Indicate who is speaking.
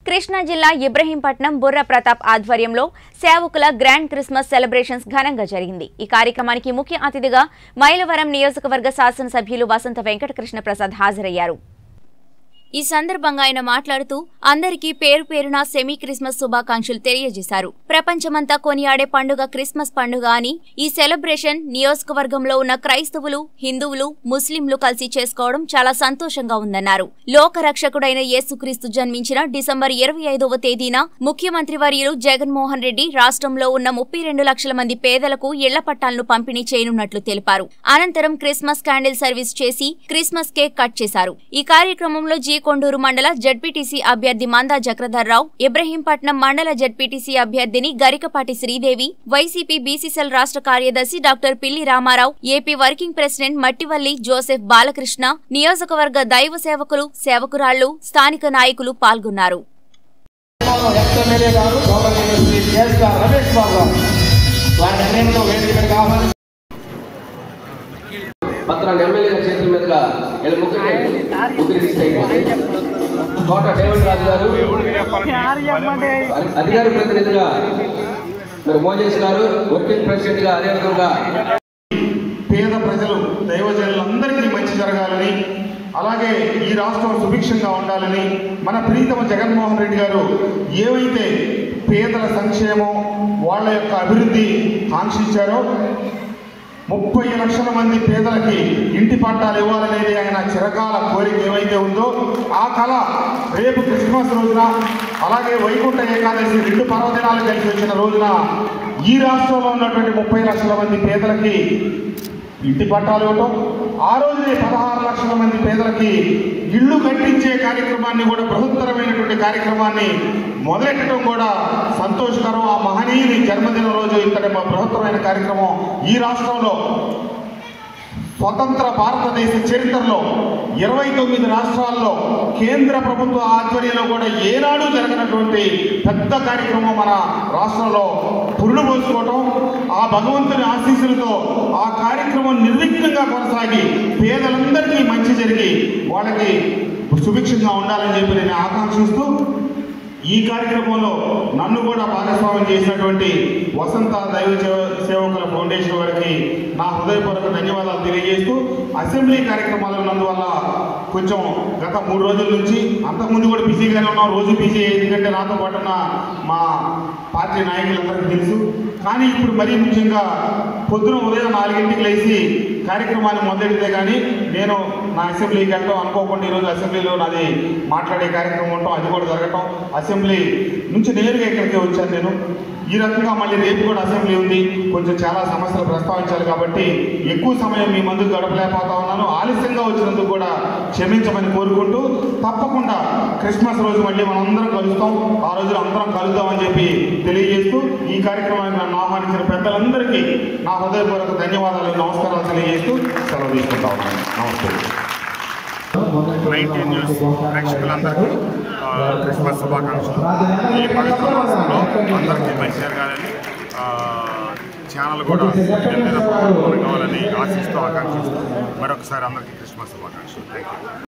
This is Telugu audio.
Speaker 1: కృష్ణా జిల్లా ఇబ్రహీంపట్నం బుర్ర ప్రతాప్ ఆధ్వర్యంలో సేవకుల గ్రాండ్ క్రిస్మస్ సెలబ్రేషన్స్ ఘనంగా జరిగింది ఈ కార్యక్రమానికి ముఖ్య అతిథిగా మైలవరం నియోజకవర్గ శాసనసభ్యులు వసంత వెంకటకృష్ణ ప్రసాద్ హాజరయ్యారు ఈ సందర్భంగా ఆయన మాట్లాడుతూ అందరికీ పేరు పేరున సెమీ క్రిస్మస్ శుభాకాంక్షలు తెలియజేశారు ప్రపంచమంతా కొనియాడే పండుగ క్రిస్మస్ పండుగ అని ఈ సెలబ్రేషన్ నియోజకవర్గంలో ఉన్న క్రైస్తవులు హిందువులు ముస్లింలు కలిసి చేసుకోవడం చాలా సంతోషంగా ఉందన్నారు లోక రక్షకుడైన యేసుక్రీస్తు జన్మించిన డిసెంబర్ ఇరవై ఐదవ తేదీన ముఖ్యమంత్రి వర్యులు జగన్మోహన్ రెడ్డి రాష్ట్రంలో ఉన్న ముప్పై రెండు లక్షల మంది పేదలకు ఇళ్ల పట్టాలను పంపిణీ చేయనున్నట్లు తెలిపారు అనంతరం క్రిస్మస్ క్యాండిల్ సర్వీస్ చేసి క్రిస్మస్ కేక్ కట్ చేశారు ఈ కార్యక్రమంలో జీ కొండూరు మండల జడ్పీటీసీ అభ్యర్థి మందా జక్రధర్రావు ఇబ్రహీంపట్నం మండల జడ్పీటీసీ అభ్యర్థిని గరికపాటి శ్రీదేవి వైసీపీ బీసీసీఎల్ రాష్ట్ర కార్యదర్శి doctor Pilli Ramarao AP working president Mattivalli Joseph Balakrishna నియోజకవర్గ దైవ సేవకులు సేవకురాళ్లు స్థానిక నాయకులు పాల్గొన్నారు
Speaker 2: ఎక్స్ ఎమ్మెల్యే గారు గౌరవనీయులు శ్రీ కేఎస్ఆర్ రమేష్ బాబు గారు వారి నిర్ణయంలో వేదిక మీద కావాలి
Speaker 3: పత్రాన్ని ఎమ్మెల్యే గారి చేతుల మీదుగా వీళ్ళ ముగ్గురిని ముద్రిస్తే కోట డేవిడ్ రాజు గారు అధి- అధికార ప్రతినిధిగా మరి మోజేష్ గారు వర్కింగ్ ప్రెసిడెంట్ గా అదేవిధంగా
Speaker 2: పేద ప్రజలు దైవజనులందరికీ మంచి జరగాలని అలాగే ఈ రాష్ట్రం సుభిక్షంగా ఉండాలని మన ప్రీతమ జగన్మోహన్ రెడ్డి గారు ఏవైతే పేదల సంక్షేమం వాళ్ళ యొక్క అభివృద్ధి కాంక్షించారో ముప్పై లక్షల మంది పేదలకి ఇంటి పట్టాలు ఇవ్వాలనేది ఆయన చిరకాల కోరిక ఏమైతే ఉందో ఆ కళ రేపు క్రిస్మస్ రోజున అలాగే వైకుంఠ ఏకాదశి రెండు పర్వదినాలు కలిసి వచ్చిన రోజున ఈ రాష్ట్రంలో ఉన్నటువంటి ముప్పై లక్షల మంది పేదలకి ఇంటి పట్టాలు ఇవ్వటం ఆ రోజునే పదహారు లక్షల మంది పేదలకి ఇళ్ళు కట్టించే కార్యక్రమాన్ని కూడా బృహత్తరమైనటువంటి కార్యక్రమాన్ని మొదలెట్టడం కూడా సంతోషకరం ఆ మహనీయుని జన్మదిన రోజు ఇంతటి బృహత్తరమైన కార్యక్రమం ఈ రాష్ట్రంలో స్వతంత్ర భారతదేశ చరిత్రలో ఇరవై తొమ్మిది రాష్ట్రాల్లో కేంద్ర ప్రభుత్వ ఆధ్వర్యంలో కూడా ఏనాడు జరగనటువంటి పెద్ద కార్యక్రమం మన రాష్ట్రంలో పురుడు పోసుకోవటం ఆ భగవంతుని ఆశీస్సులతో ఆ కార్యక్రమం నిర్విఘ్నంగా కొనసాగి పేదలందరికీ మంచి జరిగి వాళ్ళకి సుభిక్షంగా ఉండాలని చెప్పి నేను ఆకాంక్షిస్తూ ఈ కార్యక్రమంలో నన్ను కూడా భాగస్వామ్యం చేసినటువంటి వసంత దైవ సేవ- సేవకుల ఫౌండేషన్ వారికి నా హృదయపూర్వక ధన్యవాదాలు తెలియజేస్తూ అసెంబ్లీ కార్యక్రమాలు ఉన్నందువల్ల కొంచెం గత మూడు రోజుల నుంచి అంతకుముందు కూడా బిజీగానే ఉన్నాం రోజు బిజీ ఎందుకంటే నాతో పాటు ఉన్న మా పార్టీ నాయకులందరికీ తెలుసు కానీ ఇప్పుడు మరీ ముఖ్యంగా పొద్దున ఉదయం నాలుగింటికి లేచి కార్యక్రమాన్ని మొదలెడితే కానీ నేను నా అసెంబ్లీకి వెళ్ళటం అనుకోకుండా ఈరోజు అసెంబ్లీలో నాది మాట్లాడే కార్యక్రమం ఉండటం అది కూడా జరగటం అసెంబ్లీ నుంచి నేరుగా ఇక్కడికి వచ్చాను నేను ఈ రకంగా మళ్ళీ రేపు కూడా అసెంబ్లీ ఉంది కొంచెం చాలా సమస్యలు ప్రస్తావించాలి కాబట్టి ఎక్కువ సమయం మీ ముందు గడపలేకపోతా ఉన్నాను ఆలస్యంగా వచ్చినందుకు కూడా క్షమించమని కోరుకుంటూ తప్పకుండా క్రిస్మస్ రోజు మళ్ళీ మనందరం కలుస్తాం ఆ రోజున అందరం కలుద్దామని చెప్పి తెలియజేస్తూ ఈ కార్యక్రమానికి నన్ను ఆహ్వానించిన పెద్దలందరికీ నా హృదయపూర్వక ధన్యవాదాలు నమస్కారాలు తెలియజేస్తూ సెలవు తీసుకుంటా ఉన్నాను నమస్తే
Speaker 4: నైన్టీన్ న్యూస్ ప్రేక్షకులందరికీ ఆ, క్రిస్మస్ శుభాకాంక్షలు ఈ పవిత్ర మాసంలో అందరికీ మంచి జరగాలని ఆ, ఛానల్ కూడా ఎన్నెన్నో కావాలని ఆశిస్తూ ఆకాంక్షిస్తూ మరొకసారి అందరికీ క్రిస్మస్ శుభాకాంక్షలు థ్యాంక్ యూ